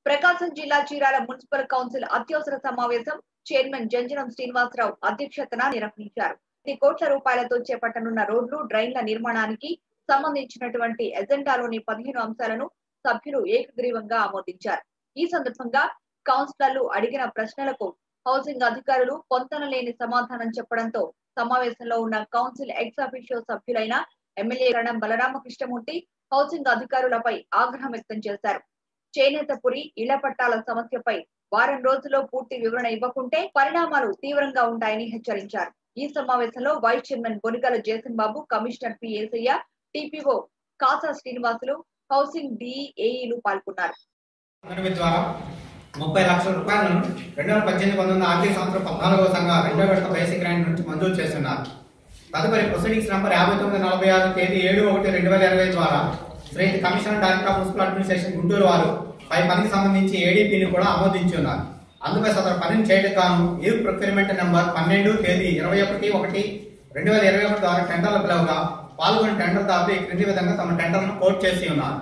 ప్రకాశం జిల్లా Chirala municipal council అత్యవసర సమావేశం చైర్మన్ జంజనం శ్రీనివాసరావు అధ్యక్షతన నిర్వహించారు ఇది కోట్ల రూపాయలతో చేపట్టనున్న రోడ్లు డ్రైన్ల నిర్మాణానికి సంబంధించినటువంటి ఎజెండాలోని పదిహేను అంశాలను సభ్యులు ఏకగ్రీవంగా ఆమోదించారు ఈ సందర్భంగా కౌన్సిలర్లు అడిగిన ప్రశ్నలకు హౌసింగ్ అధికారులు పొంతనలేని సమాధానం చెప్పడంతో సమావేశంలో ఉన్న కౌన్సిల్ ఎక్స్ అఫీషియో సభ్యులైన ఎమ్మెల్యే రణం బలరామకృష్ణమూర్తి హౌసింగ్ అధికారులపై ఆగ్రహం వ్యక్తం చేశారు చేనేతపురి ఇళ్ల పట్టాల సమస్యపై వారం రోజుల్లో పూర్తి వివరణ ఇవ్వకుంటే పరిణామాలు తీవ్రంగా ఉంటాయని హెచ్చరించారు ఈ సమావేశంలో vice chairman Bonigala Jason Babu commissioner P Esayya TPO Kasa Srinivasulu housing డిఏఈలు పాల్గొన్నారు అకాడమీ ద్వారా ముప్పై లక్షల రూపాయలను రెండు వేల పద్దెనిమిది పంతొమ్మిది ఆర్థిక సంవత్సరం పద్నాలుగవ సంఘ రెండో విడత బేసిక్ గ్రాంట్ నుంచి మంజూరు చేస్తున్నారు తదుపరి ప్రొసీడింగ్స్ నంబర్ యాభై తొమ్మిది నలభై ఆరు తేదీ ఏడు ఒకటి రెండు వేల ఇరవై ద్వారా Shri commissioner director of municipal administration Guntur వారు పై పనికి సంబంధించి ఏడీపీని కూడా ఆమోదించి ఉన్నారు అందుపై సదరు పనిని చేయడం గాను ఈ ప్రొక్యూర్మెంట్ నెంబర్ పన్నెండు తేదీ ఇరవై ఒకటి ఒకటి రెండు వేల ఇరవై ఒకటి ద్వారా టెండర్ల పిలవగా పాల్గొని టెండర్దారులు ఈ క్రింది విధంగా తమ టెండర్ను కోట్ చేసి ఉన్నారు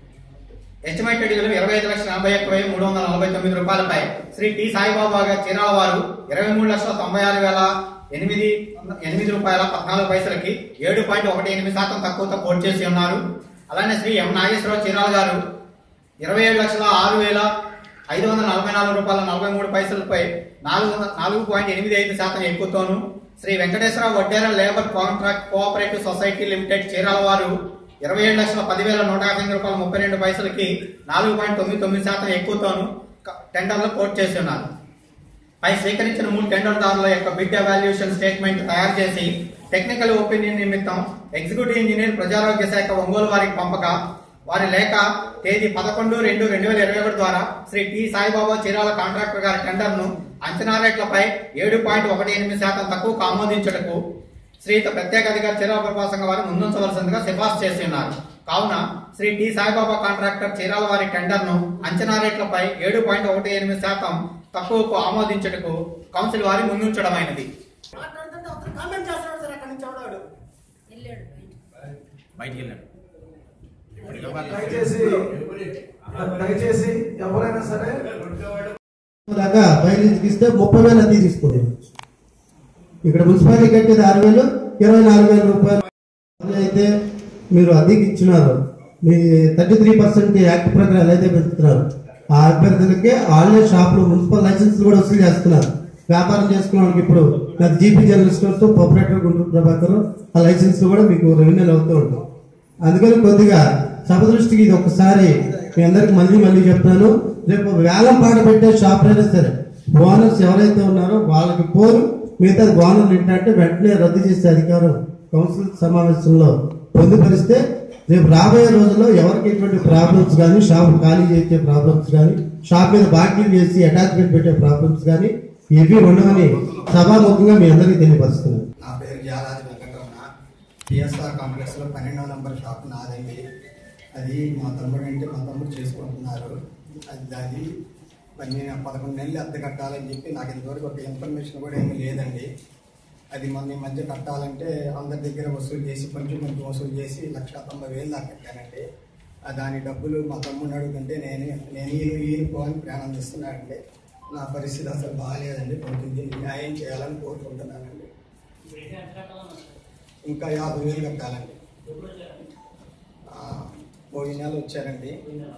ఎస్టిమేటెడ్ విలువ ఇరవై ఐదు లక్షల నలభై ఒక్క వెయ్యి మూడు వందల నలభై తొమ్మిది రూపాయలపై శ్రీ టి సాయిబాబా గారి చీరాల వారు ఇరవై మూడు లక్షల తొంభై ఆరు వేల ఎనిమిది ఎనిమిది రూపాయల పద్నాలుగు పైసలకి ఏడు పాయింట్ ఒకటి ఎనిమిది శాతం తక్కువతో కోట్ చేసి ఉన్నారు అలానే శ్రీ ఎం నాగేశ్వరరావు చీరాల గారు ఇరవై ఏడు లక్షల ఆరు వేల ఐదు వందల నలభై నాలుగు రూపాయల నలభై మూడు పైసలపై నాలుగు వందల నాలుగు పాయింట్ ఎనిమిది ఐదు శాతం ఎక్కువతోను Shri Venkateswara Vaddera labour contract cooperative society limited Chirala వారు ఇరవై ఏడు లక్షల పదివేల నూట యాభై ఎనిమిది రూపాయల ముప్పై రెండు పైసలకి నాలుగు పాయింట్ తొమ్మిది తొమ్మిది శాతం ఎక్కువతోను క- టెండర్లో కోట్ చేసి ఉన్నారు పై స్వీకరించిన మూడు టెండర్దారుల యొక్క బిడ్ ఎవాల్యుయేషన్ స్టేట్మెంట్ తయారు చేసి టెక్నికల్ ఒపీనియన్ నిమిత్తం ఎగ్జిక్యూటివ్ ఇంజనీర్ ప్రజారోగ్య శాఖ ఒంగోలు వారికి పంపగా వారి లేఖ తేదీ పదకొండు రెండు రెండు వేల ఇరవై ఒకటి ద్వారా శ్రీ టి సాయిబాబా చీరాల కాంట్రాక్టర్ గారి టెండర్ను అంచనా రేట్లపై ఏడు పాయింట్ ఒకటి ఎనిమిది శాతం తక్కువకు ఆమోదించుటకు శ్రీత ప్రత్యేక అధికారి చీరాల ప్రభాసంగ వారు ముందుంచవలసిందిగా సిఫార్సు చేసి ఉన్నారు కావున శ్రీ టి సాయిబాబా కాంట్రాక్టర్ చీరాల వారి టెండర్ను అంచనా రేట్లపై ఏడు పాయింట్ ఒకటి ఎనిమిది శాతం తక్కువకు ఆమోదించుటకు కౌన్సిల్ వారి ముందుంచడమైనది మాట్లాడుతుంటే అతను కామెంట్ చేస్తున్నాడు సార్ అక్కడి నుంచి ఎవడాడు బయటికి వెళ్ళాడు దయచేసి దయచేసి ఎవరైనా సరే దాకా బయలుకి ఇస్తే ముప్పై వేలు అద్దె తీసుకుంది ఇక్కడ మున్సిపాలిటీ కట్టేది ఆరు వేలు ఇరవై నాలుగు వేల రూపాయలు అదే అయితే మీరు అద్దెకి ఇచ్చినారు మీ థర్టీ త్రీ పర్సెంట్ యాక్ట్ ప్రకారం ఎలా అయితే పెంచుతున్నారు ఆ అభ్యర్థులకే ఆన్లైన్ షాపులు మున్సిపల్ లైసెన్స్ కూడా వసూలు చేస్తున్నారు వ్యాపారం చేసుకున్న వాళ్ళకి ఇప్పుడు నాకు GP general stores operator Guntur Prabhakar ఆ లైసెన్స్ కూడా మీకు రెవెన్యూలు అవుతూ ఉంటాం అందుకని కొద్దిగా సభ దృష్టికి ఇది ఒకసారి మీ అందరికి మళ్ళీ మళ్ళీ చెప్తాను రేపు వేలం పాట పెట్టే షాప్ అయినా సరే ఓనర్స్ ఎవరైతే ఉన్నారో వాళ్ళకి పోరు మిగతా ఓనర్లు ఏంటంటే వెంటనే రద్దు చేసే అధికారం కౌన్సిల్ సమావేశంలో పొందుపరిస్తే రేపు రాబోయే రోజుల్లో ఎవరికి ఎటువంటి ప్రాబ్లమ్స్ కానీ షాప్ ఖాళీ చేసే ప్రాబ్లమ్స్ కానీ షాప్ మీద బాకీలు చేసి అటాచ్మెంట్ పెట్టే ప్రాబ్లమ్స్ కానీ ఇవి ఉండవని సభాముఖంగా మీ అందరికీ తెలియపరుస్తున్నాను నా పేరు జాలాది వెంకటరమణ పిఎస్ఆర్ కాంప్లెక్స్ లో పన్నెండవ నంబర్ షాప్ నాదండి అది మా తమ్ముడు అంటే మా తమ్ముడు చేసుకుంటున్నారు అది అది మరి నేను పదకొండు నెలలు అద్దె కట్టాలని చెప్పి నాకు ఇంతవరకు ఒక ఇన్ఫర్మేషన్ కూడా ఏమీ లేదండి అది మొన్న ఈ మధ్య కట్టాలంటే అందరి దగ్గర వసూలు చేసి కొంచెం కొంచెం వసూలు చేసి లక్ష తొంభై వేలు దాకా కట్టానండి ఆ దాని డబ్బులు మా తమ్ముడిని అడుగుతుంటే నేను నేను ఈయన ఈయన పోని ప్రారంభిస్తున్నానండి నా పరిస్థితి అసలు బాగాలేదండి కొంచెం దీన్ని న్యాయం చేయాలని కోరుకుంటున్నానండి ఇంకా యాభై వేలు కట్టాలండి ఆ, పోయిన నెల వచ్చారండి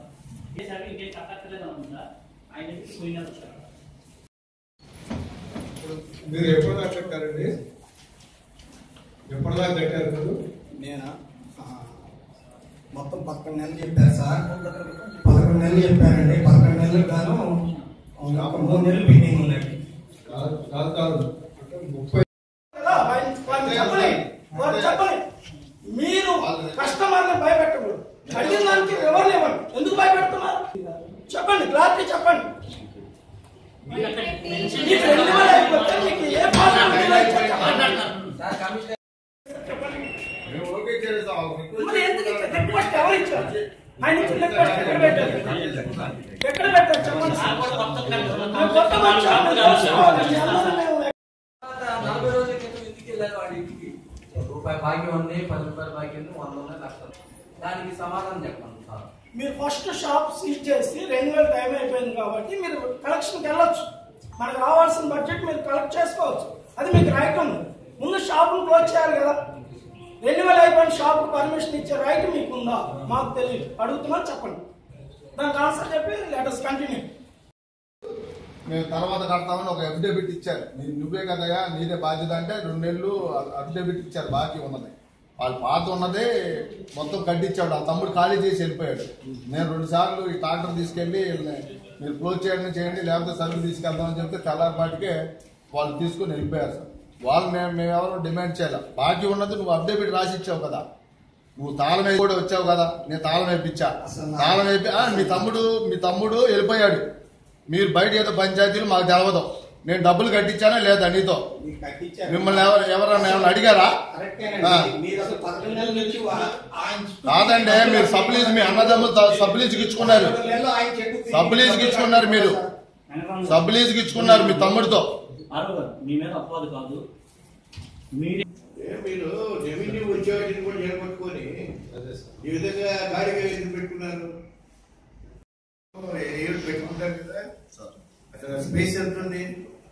మీరు ఎప్పుడు దాకా కట్టారండి ఎప్పుడు దాకా కట్టారు మీరు నేను ఆ, మొత్తం పదకొండు నెలలు చెప్పారు సార్ పదకొండు నెలలు చెప్పారండి పదకొండు నెలలు గాను ఒక మూడు నెలలు పెండింగ్ ఉందండి కాదు కాదు కాదు అంటే ముప్పై కదా, వాళ్ళు- వాళ్ళు చెప్పని వాళ్ళు చెప్పని మీరు కస్టమర్ని భయపెట్టకూడదు అడిగిన దానికి వివరణ ఇవ్వండి ఎందుకు భయపెడుతున్నారు చెప్పండి క్లారిటీ చెప్పండి మీకు రెండు వేల అయిపోతే మీకు ఏ పాలన చెప్పండి మేము ఓకే చేస్తాం మరి ఎందుకు ఇక్కడ రిక్వెస్ట్ ఎవరు ఇచ్చారు ఆయన ఇచ్చిన రిక్వెస్ట్ ఎక్కడ పెట్టారు ఎక్కడ పెట్టారు చెప్పండి ఆ కొత్త మనిషి ఆమె తెలుసుకోవాలండి. అందరూ మేము నలభై రోజుల క్రితం ఇంటికి వెళ్ళారు వాడి ఇంటికి రూపాయి భాగ్యం ఉంది పది రూపాయల భాగ్యం ఉంది వంద ఉన్నాయి లక్షలు దానికి సమాధానం చెప్పండి సార్ మీరు ఫస్ట్ షాప్ సీజ్ చేసి రెండు వేల టైం అయిపోయింది కాబట్టి మీరు కలెక్షన్కి వెళ్ళొచ్చు మనకు రావాల్సిన బడ్జెట్ మీరు కలెక్ట్ చేసుకోవచ్చు అది మీకు రైట్ ఉంది ముందు షాపును క్లోజ్ చేయాలి కదా రెండు వేల అయిపోయిన షాప్ పర్మిషన్ ఇచ్చే రైట్ మీకు ఉందా మాకు తెలియదు అడుగుతున్నా చెప్పండి దానికి ఆన్సర్ చెప్పి లెటర్స్ కంటిన్యూ మేము తర్వాత కడతామని ఒక అఫిడేవిట్ ఇచ్చారు నీ- నువ్వే కదయా నీదే బాధ్యత అంటే రెండు నెలలు అఫిడేవిట్ ఇచ్చారు బాకీ ఉన్నది వాళ్ళు పాత ఉన్నదే మొత్తం కట్టించాడు ఆ తమ్ముడు ఖాళీ చేసి వెళ్ళిపోయాడు నేను రెండు సార్లు ఈ ట్రాక్టర్ తీసుకెళ్లి వీళ్ళని మీరు క్లోజ్ చేయడం చేయండి లేకపోతే సరుకు తీసుకెళ్తామని చెప్తే తెల్లారిపాటికే వాళ్ళు తీసుకుని వెళ్ళిపోయారు సార్ వాళ్ళు మేము మేము ఎవరు డిమాండ్ చేయాలి బాకీ ఉన్నది నువ్వు అఫిడేవిట్ రాసి ఇచ్చావు కదా నువ్వు తాళం వేసి కూడా వచ్చావు కదా నేను తాళం వేయించా తాళం వేపి ఆ, మీ తమ్ముడు మీ తమ్ముడు వెళ్ళిపోయాడు మీరు బయట ఏదో పంచాయతీలు మాకు తెలవదు నేను డబ్బులు కట్టించానా లేదా నీతో మిమ్మల్ని ఎవరు ఎవరన్నా ఏమన్నా అడిగారా ఆ. కాదండి మీరు సబ్లీజ్ మీ అన్నదమ్ములు సబ్లీజ్కి ఇచ్చుకున్నారు సబ్లీజ్కి ఇచ్చుకున్నారు మీరు సబ్లీజ్కి ఇచ్చుకున్నారు మీ తమ్ముడితో అరవదు మీ మీద అపవాదు కాదు మీరే ఏ మీరు రెవెన్యూ వచ్చేవాటిని కూడా చేపట్టుకొని ఈ విధంగా గాడిగా ఎందుకు పెట్టుకున్నారు ఏడు పెట్టుకుంటారు కదా అసలు స్పేస్ ఎంత ఉంది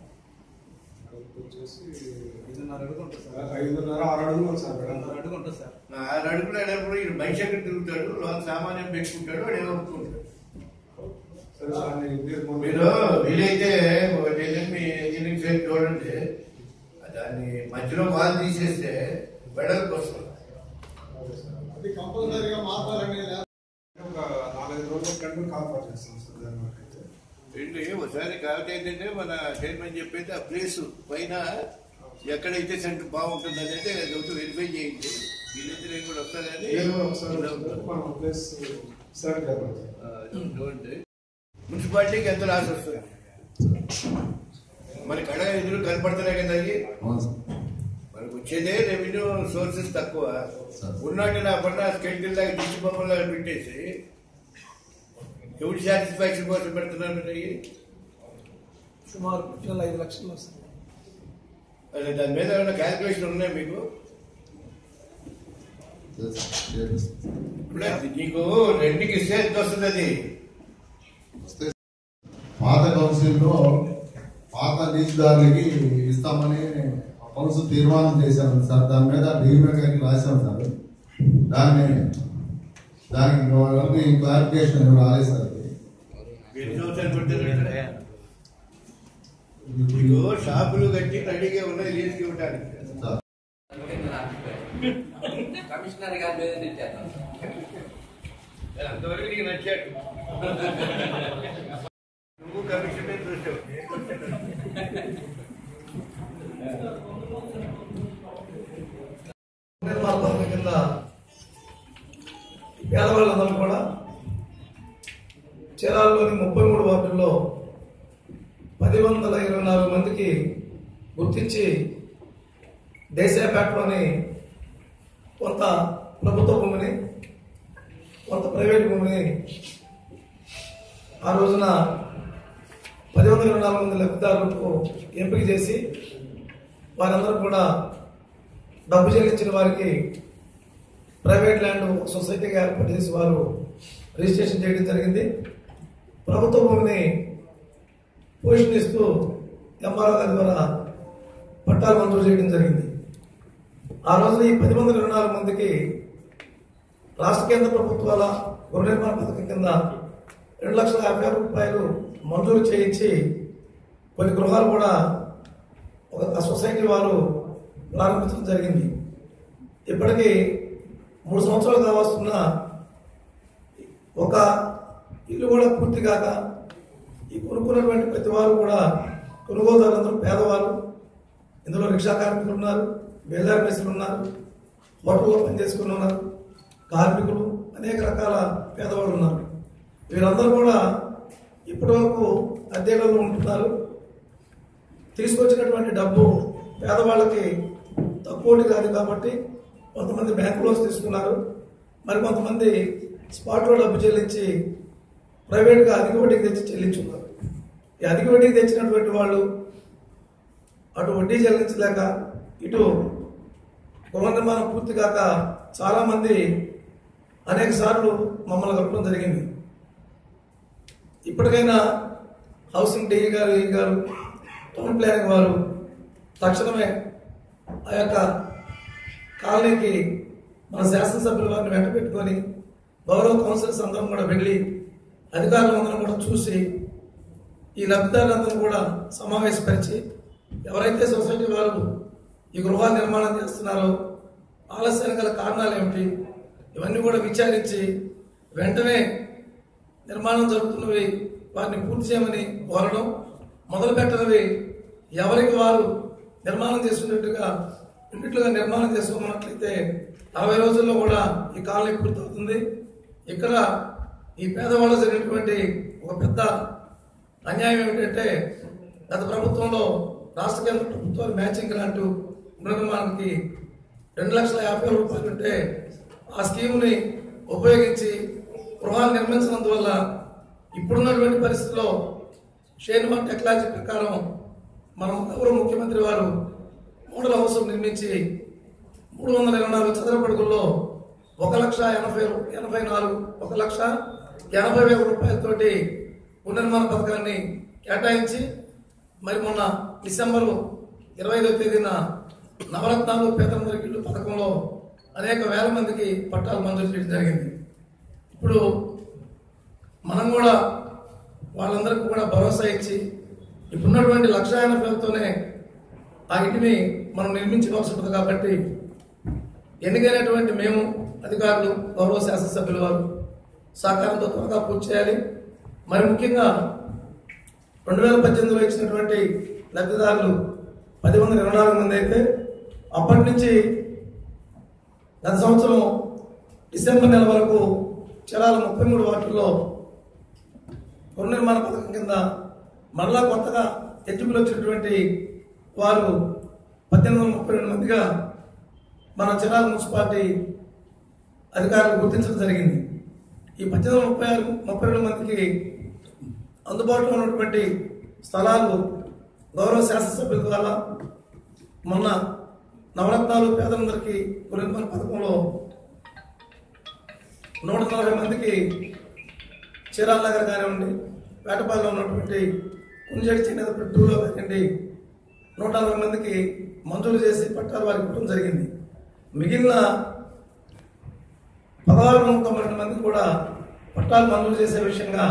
ఐదున్నర ఆరు అడుగులు సార్ ఆరు అడుగులు అయినప్పుడు ఈ మనిషి ఎక్కడ తిరుగుతాడు లోన సామాన్యం పెట్టుకుంటాడు వాడు ఏమో ఒప్పుకుంటాడు సరే సార్ నేను ఇంటికి ముందు- మీరు వీలైతే ఒకటి ఏంటంటే మీ ఇంజనీరింగ్ సైడ్ చూడండి దాన్ని మధ్యలో వాల్ తీసేస్తే వెడల్పు వస్తుంది అది కంపల్సరీగా మార్పాలని లేదా- ఒక నాలుగైదు రోజుల కంటే కాల్పాటు చేస్తాం సార్ దాని వరకు అయితే. ఏంటి ఒకసారి కాబట్టి ఏంటంటే మన చైర్మన్ చెప్పేది ఆ ప్లేస్ పైన ఎక్కడైతే సెంటర్ బాగుంటుంది అనేది అది ఒకటి వెరిఫై చేయండి వీలైతే నేను కూడా వస్తానని ఏదో ఒకసారి వచ్చినప్పుడు మనం ప్లేస్ సెలెక్ట్ చేద్దాం సార్. ఆ, చూడండి మున్సిపాలిటీకి ఎంత లాస్ వస్తుంది మన కడ ఎదురు కనపడుతున్నాయి కదా అవి మనకు వచ్చేదే రెవెన్యూ సోర్సెస్ తక్కువ ఉన్నట్టు నా పన్న స్కెడ్యూల్ లాగా దిష్టి బొమ్మలాగా పెట్టేసి ఎవరి సాటిస్ఫాక్షన్ కోసం పెడుతున్నారు మీరు అవి సుమారు పిల్లలు ఐదు లక్షలు వస్తుంది అదే దాని మీద ఏమైనా క్యాల్కులేషన్ ఉన్నాయి మీకు ఇప్పుడే నీకు రెండుకి ఇస్తే ఎంత వస్తుంది అది పాత కౌన్సిల్లో పాత లీజుదారులకి ఇస్తామని కౌన్సిల్ తీర్మానం చేశాను సార్ దాని మీద డిఎంఏ గారికి రాశాం సార్ దాన్ని దానికి వరకు ఈ క్లారిఫికేషన్ ఏమి రాలేదు సార్ అది. ఎన్ని సంవత్సరాలు పెట్టారు మీకు షాపులు కట్టి రెడీగా ఉన్నాయి లీజుకి ఇవ్వడానికి సార్ కమిషనర్ గారి మీద తెచ్చేద్దాం అంతవరకు నీకు నచ్చాడు నువ్వు కమిషన్ మీద చూసావు నిర్మాణ పథకం కింద పేదవాళ్ళందరూ కూడా చీరాలలోని ముప్పై మూడు వార్డుల్లో పది వందల ఇరవై నాలుగు మందికి గుర్తించి దేశాపేటలోని కొంత ప్రభుత్వ భూమిని కొంత ప్రైవేట్ భూమిని ఆ రోజున పది వందల ఇరవై నాలుగు మంది లబ్ధిదారులకు ఎంపిక చేసి వారందరూ కూడా డబ్బు చెల్లించిన వారికి ప్రైవేట్ ల్యాండ్ సొసైటీగా ఏర్పాటు చేసి వారు రిజిస్ట్రేషన్ చేయడం జరిగింది ప్రభుత్వ భూమిని పోషణిస్తూ ఎంఆర్ఓ గారి ద్వారా పట్టాలు మంజూరు చేయడం జరిగింది ఆ రోజున ఈ పది వందల ఇరవై నాలుగు మందికి రాష్ట్ర కేంద్ర ప్రభుత్వాల గృహ నిర్మాణ పథకం కింద రెండు లక్షల యాభై ఆరు రూపాయలు మంజూరు చేయించి కొన్ని గృహాలు కూడా ఒక సొసైటీ వారు ప్రారంభించడం జరిగింది ఇప్పటికీ మూడు సంవత్సరాలు కావస్తున్న ఒక ఇల్లు కూడా పూర్తి కాక ఈ కొనుక్కున్నటువంటి ప్రతి వారు కూడా కొనుగోలుదారులందరూ పేదవారు ఇందులో రిక్షా కార్మికులు ఉన్నారు బేదార్ మేసులు ఉన్నారు హోటల్లో పనిచేసుకుని ఉన్నారు కార్మికులు అనేక రకాల పేదవాళ్ళు ఉన్నారు వీరందరూ కూడా ఇప్పటివరకు అద్దెలలో ఉంటున్నారు తీసుకొచ్చినటువంటి డబ్బు పేదవాళ్ళకి తక్కువటి కాదు కాబట్టి కొంతమంది బ్యాంక్ లోన్స్ తీసుకున్నారు మరి కొంతమంది స్పాట్లో డబ్బు చెల్లించి ప్రైవేట్గా అధిక వడ్డీకి తెచ్చి చెల్లించున్నారు ఈ అధిక వడ్డీకి తెచ్చినటువంటి వాళ్ళు అటు వడ్డీ చెల్లించలేక ఇటు గృహ నిర్మాణం పూర్తి కాక చాలామంది అనేక సార్లు మమ్మల్ని కలపడం జరిగింది ఇప్పటికైనా హౌసింగ్ డిఈ గారు ఈ గారు టౌన్ ప్లానింగ్ వారు తక్షణమే ఆ యొక్క కాలనీకి మన శాసనసభ్యుల వారిని వెంట పెట్టుకొని గౌరవ కౌన్సిలర్స్ అందరం కూడా వెళ్ళి అధికారులందరం కూడా చూసి ఈ లబ్ధిదారులందరూ కూడా సమావేశపరిచి ఎవరైతే సొసైటీ వారు ఈ గృహాల నిర్మాణం చేస్తున్నారో ఆలస్యానికి గల కారణాలు ఏమిటి ఇవన్నీ కూడా విచారించి వెంటనే నిర్మాణం జరుగుతున్నవి వాటిని పూర్తి చేయమని కోరడం మొదలు పెట్టినవి ఎవరికి వారు నిర్మాణం చేసుకున్నట్టుగా ఇంటిట్లుగా నిర్మాణం చేసుకోమన్నట్లయితే అరవై రోజుల్లో కూడా ఈ కాలనీ పూర్తవుతుంది ఇక్కడ ఈ పేదవాళ్ళు జరిగినటువంటి ఒక పెద్ద అన్యాయం ఏమిటంటే గత ప్రభుత్వంలో రాష్ట్ర కేంద్ర ప్రభుత్వాలు మ్యాచింగ్ గ్రాంటు నిర్మాణానికి రెండు లక్షల యాభై వేల రూపాయలు ఉంటే ఆ స్కీమ్ని ఉపయోగించి గృహాలు నిర్మించినందువల్ల ఇప్పుడున్నటువంటి పరిస్థితుల్లో షేర్మార్ట్ టెక్నాలజీ ప్రకారం మన గౌరవ ముఖ్యమంత్రి వారు మోడల్ హౌస్ నిర్మించి మూడు వందల ఇరవై నాలుగు చదరపడుగుల్లో ఒక లక్ష ఎనభై ఎనభై నాలుగు ఒక లక్ష ఎనభై వేల రూపాయలతోటి పునర్నిర్మాణ పథకాన్ని కేటాయించి మరి మొన్న డిసెంబరు ఇరవై ఐదో తేదీన నవరత్నాలు పేదలందరికీ ఇల్లు పథకంలో అనేక వేల మందికి పట్టాలు మంజూరు చేయడం జరిగింది ఇప్పుడు మనం కూడా వాళ్ళందరికీ కూడా భరోసా ఇచ్చి ఇప్పుడున్నటువంటి లక్ష ఎనభై వేలతోనే ఆ ఇంటిని మనం నిర్మించవలసి ఉంటుంది కాబట్టి ఎన్నికైనటువంటి మేము అధికారులు గౌరవ శాసనసభ్యుల వారు సహకారంతో త్వరగా పూర్తి చేయాలి మరి ముఖ్యంగా రెండు వేల పద్దెనిమిదిలో ఇచ్చినటువంటి లబ్ధిదారులు పది వందల ఇరవై నాలుగు మంది అయితే అప్పటి నుంచి గత సంవత్సరం డిసెంబర్ నెల వరకు చరాల ముప్పై మూడు వార్డుల్లో పునర్నిర్మాణ పథకం కింద మరలా కొత్తగా ఎలిజిబుల్ వచ్చినటువంటి వారు పద్దెనిమిది వందల ముప్పై రెండు మందిగా మన చిరాల మున్సిపాలిటీ అధికారులు గుర్తించడం జరిగింది ఈ పద్దెనిమిది వందల ముప్పై ఆరు ముప్పై రెండు మందికి అందుబాటులో ఉన్నటువంటి స్థలాలు గౌరవ శాసనసభ్యుల ద్వారా మొన్న నవరత్నాలు పేదలందరికీ పునర్నిర్మాణ పథకంలో నూట నలభై మందికి చీరాల నగర్ కానివ్వండి వేటపాలలో ఉన్నటువంటి కుంజడి చిన్నది టూలో కానివ్వండి నూట నలభై మందికి మంజూరు చేసి పట్టాలు వారికి ఇవ్వడం జరిగింది మిగిలిన పదహారు వందల తొంభై రెండు మందికి కూడా పట్టాలు మంజూరు చేసే విషయంగా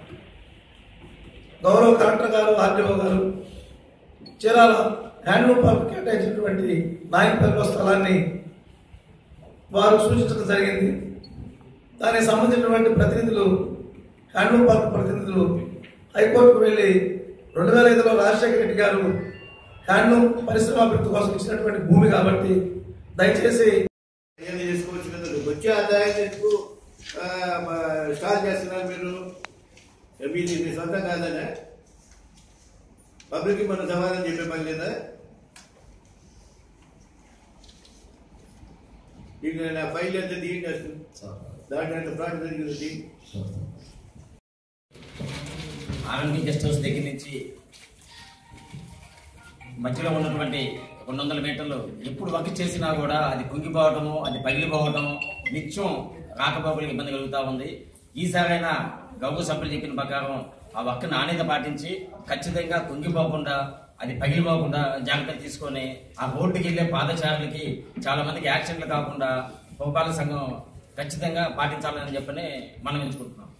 గౌరవ కలెక్టర్ గారు ఆర్డీఓ గారు చీరాల హ్యాండ్లూమ్ పార్క్ కేటాయించినటువంటి నాయకపల్లిలో స్థలాన్ని వారు సూచించడం జరిగింది దానికి సంబంధించినటువంటి ప్రతినిధులు హ్యాండ్లూమ్ పార్క్ ప్రతినిధులు హైకోర్టుకు వెళ్ళి రెండు వేల ఐదులో రాజశేఖర రెడ్డి గారు హ్యాండ్లూమ్ పరిశ్రమ అభివృద్ధి కోసం ఇచ్చినటువంటి భూమి కాబట్టి దయచేసి ఏం చేసుకోవచ్చు కదా వచ్చే ఆదాయం ఎందుకు ఆ, మ- స్టార్ట్ చేస్తున్నారు మీరు మీది మీ సొంతం కాదనే పబ్లిక్ మన సమాధానం చెప్పే పని లేదా ఇది నా ఫైల్ ఎంత తీయండి అసలు దాంట్లో ఎంత ఫ్రాడ్ జరిగింది తీయండి. ఆర్ఎంపీ గెస్ట్ హౌస్ దగ్గర నుంచి మధ్యలో ఉన్నటువంటి రెండు వందల మీటర్లు ఎప్పుడు వంక చేసినా కూడా అది కుంగిపోవటము అది పగిలిపోవటము నిత్యం రాకపోకలకు ఇబ్బంది కలుగుతూ ఉంది ఈసారైనా గౌరవ సభ్యులు చెప్పిన ప్రకారం ఆ ఒక్క నాణ్యత పాటించి ఖచ్చితంగా కుంగిపోకుండా అది పగిలిపోకుండా జాగ్రత్తలు తీసుకొని ఆ రోడ్డుకి వెళ్ళే పాదచారులకి చాలా మందికి యాక్సిడెంట్లు కాకుండా పురపాలక సంఘం ఖచ్చితంగా పాటించాలని చెప్పని మనం ఎంచుకుంటున్నాం